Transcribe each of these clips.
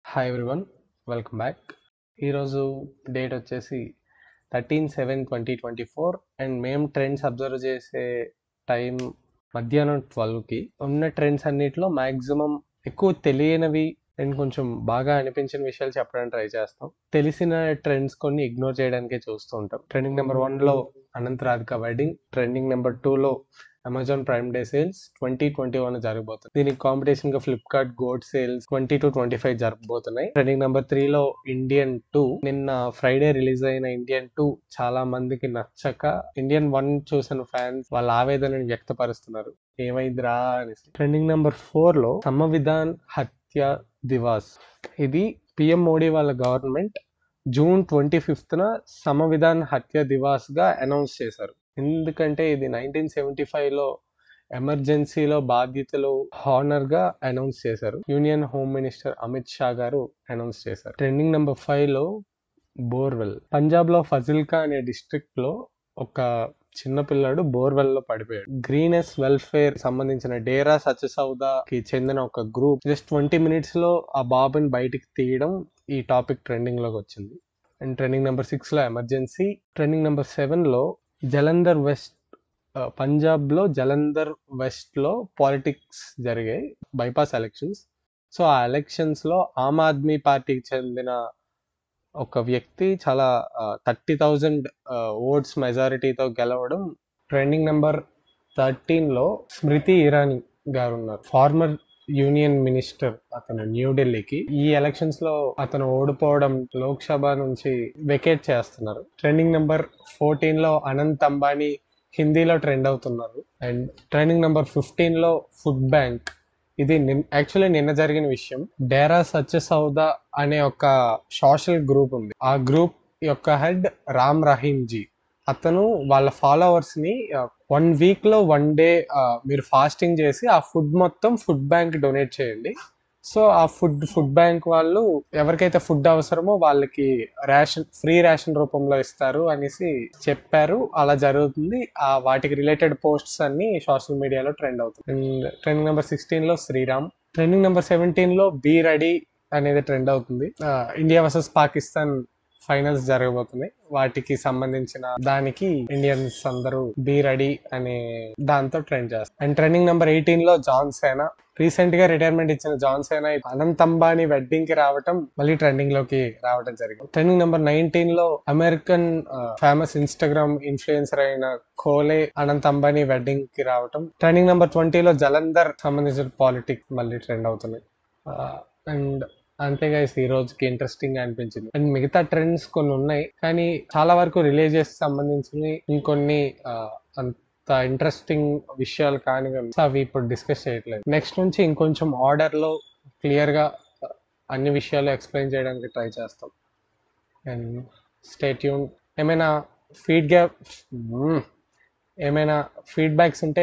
hi everyone welcome back ఈరోజు date వచ్చేసి thirteen seven twenty twenty four and మేము trends observe చేసే time మధ్యాహ్నం ట్వెల్వ్కి ఉన్న ట్రెండ్స్ అన్నిటిలో మ్యాక్సిమం ఎక్కువ తెలియనివి అండ్ కొంచెం బాగా అనిపించిన విషయాలు చెప్పడానికి ట్రై చేస్తాం తెలిసిన ట్రెండ్స్ కొన్ని ఇగ్నోర్ చేయడానికే చూస్తూ ఉంటాం ట్రెండింగ్ నెంబర్ వన్లో Anant Radhika wedding trending number టూలో Amazon Prime day sales twenty twenty one జరగబోతుంది దీనికి కాంపిటీషన్ గా Flipkart goat sales twenty to twenty five జరగబోతున్నాయి ట్రెండింగ్ నెంబర్ త్రీ లో ఇండియన్ టూ నిన్న ఫ్రైడే రిలీజ్ అయిన ఇండియన్ టూ చాలా మందికి నచ్చక ఇండియన్ వన్ చూసిన ఫ్యాన్స్ వాళ్ళ ఆవేదనని వ్యక్తపరుస్తున్నారు ఏమైందిరా అనేసి ట్రెండింగ్ నెంబర్ ఫోర్ లో సమవిధాన్ హత్య దివాస్ ఇది పిఎం మోడీ వాళ్ళ గవర్నమెంట్ జూన్ ట్వంటీ ఫిఫ్త్న సమవిధాన్ హత్య దివాస్ గా అనౌన్స్ చేశారు ఎందుకంటే ఇది నైన్టీన్ సెవెంటీ ఫైవ్లో ఎమర్జెన్సీలో బాధ్యతలు హానర్ గా అనౌన్స్ చేశారు union home minister Amit Shah గారు అనౌన్స్ చేశారు ట్రెండింగ్ నెంబర్ ఫైవ్ లో బోర్వెల్ పంజాబ్ లో ఫజిల్కా అనే డిస్ట్రిక్ట్ లో ఒక చిన్న పిల్లాడు బోర్వెల్ లో పడిపోయాడు గ్రీనెస్ వెల్ఫేర్ సంబంధించిన డేరా సత్యసౌదాకి చెందిన ఒక గ్రూప్ జస్ట్ ట్వంటీ మినిట్స్ లో ఆ బాబుని బయటికి తీయడం ఈ టాపిక్ ట్రెండింగ్ లోకి వచ్చింది అండ్ ట్రెండింగ్ నెంబర్ సిక్స్ లో ఎమర్జెన్సీ ట్రెండింగ్ నెంబర్ సెవెన్ లో జలంధర్ వెస్ట్ పంజాబ్లో జలంధర్ వెస్ట్లో పాలిటిక్స్ జరిగాయి బైపాస్ ఎలక్షన్స్ సో ఆ ఎలక్షన్స్లో ఆమ్ ఆద్మీ పార్టీకి చెందిన ఒక వ్యక్తి చాలా థర్టీ థౌజండ్ ఓట్స్ మెజారిటీతో గెలవడం ట్రెండింగ్ నెంబర్ థర్టీన్లో స్మృతి ఇరానీ గారు ఉన్నారు ఫార్మర్ యూనియన్ మినిస్టర్ అతను న్యూఢిల్లీకి ఈ ఎలక్షన్స్ లో అతను ఓడిపోవడం లోక్సభ నుంచి వెకేట్ చేస్తున్నారు ట్రెండింగ్ నెంబర్ ఫోర్టీన్ లో అనంత్ అంబానీ హిందీలో ట్రెండ్ అవుతున్నారు అండ్ ట్రెండింగ్ నెంబర్ ఫిఫ్టీన్ లో ఫుడ్ బ్యాంక్ ఇది యాక్చువల్లీ నిన్న జరిగిన విషయం డేరా సత్యసౌదా అనే ఒక సోషల్ గ్రూప్ ఉంది ఆ గ్రూప్ యొక్క హెడ్ రామ్ రహీం జీ అతను వాళ్ళ ఫాలోవర్స్ ని వన్ వీక్ లో వన్ డే మీరు ఫాస్టింగ్ చేసి ఆ ఫుడ్ మొత్తం ఫుడ్ బ్యాంక్ డొనేట్ చేయండి సో ఆ ఫుడ్ ఫుడ్ బ్యాంక్ వాళ్ళు ఎవరికైతే ఫుడ్ అవసరమో వాళ్ళకి రేషన్ ఫ్రీ రేషన్ రూపంలో ఇస్తారు అనేసి చెప్పారు అలా జరుగుతుంది ఆ వాటికి రిలేటెడ్ పోస్ట్స్ అన్ని సోషల్ మీడియాలో ట్రెండ్ అవుతుంది అండ్ ట్రెండింగ్ నెంబర్ సిక్స్టీన్ లో శ్రీరామ్ ట్రెండింగ్ నెంబర్ సెవెంటీన్ లో బీ రెడీ అనేది ట్రెండ్ అవుతుంది ఇండియా వర్సెస్ పాకిస్తాన్ ఫైనల్స్ జరగబోతున్నాయి వాటికి సంబంధించిన దానికి ఇండియన్స్ అందరూ బీ రెడీ అనే దాంతో ట్రెండ్ చేస్తారు అండ్ ట్రెండింగ్ నెంబర్ ఎయిటీన్ లో జాన్ సేనా రీసెంట్ గా రిటైర్మెంట్ ఇచ్చిన John Cena Anant Ambani wedding కి రావటం మళ్ళీ ట్రెండింగ్ లోకి రావడం జరిగింది ట్రెండింగ్ నెంబర్ నైన్టీన్ లో అమెరికన్ ఫేమస్ ఇన్స్టాగ్రామ్ ఇన్ఫ్లుయెన్సర్ అయిన కోలే అనంత్ అంబానీ వెడ్డింగ్ కి రావటం ట్రెండింగ్ నెంబర్ ట్వంటీలో జలంధర్ సంబంధించిన పాలిటిక్స్ మళ్ళీ ట్రెండ్ అవుతున్నాయి అండ్ అంతే గైస్ ఈ రోజుకి ఇంట్రెస్టింగ్ గా అనిపించింది అండ్ మిగతా ట్రెండ్స్ కొన్ని ఉన్నాయి కానీ చాలా వరకు రిలీజియస్ సంబంధించినవి ఇంకొన్ని అంత ఇంట్రెస్టింగ్ విషయాలు కాని అవి ఇప్పుడు డిస్కస్ చేయట్లేదు నెక్స్ట్ నుంచి ఇంకొంచెం ఆర్డర్ లో క్లియర్ గా అన్ని విషయాలు ఎక్స్ప్లెయిన్ చేయడానికి ట్రై చేస్తాం అండ్ స్టేట్యూన్ ఏమైనా ఫీడ్ గ్యాప్ ఏమైనా ఫీడ్బ్యాక్స్ ఉంటే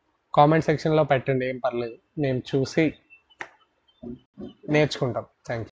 కామెంట్ సెక్షన్లో పెట్టండి ఏం పర్లేదు మేము చూసి నేర్చుకుంటాం థ్యాంక్ యూ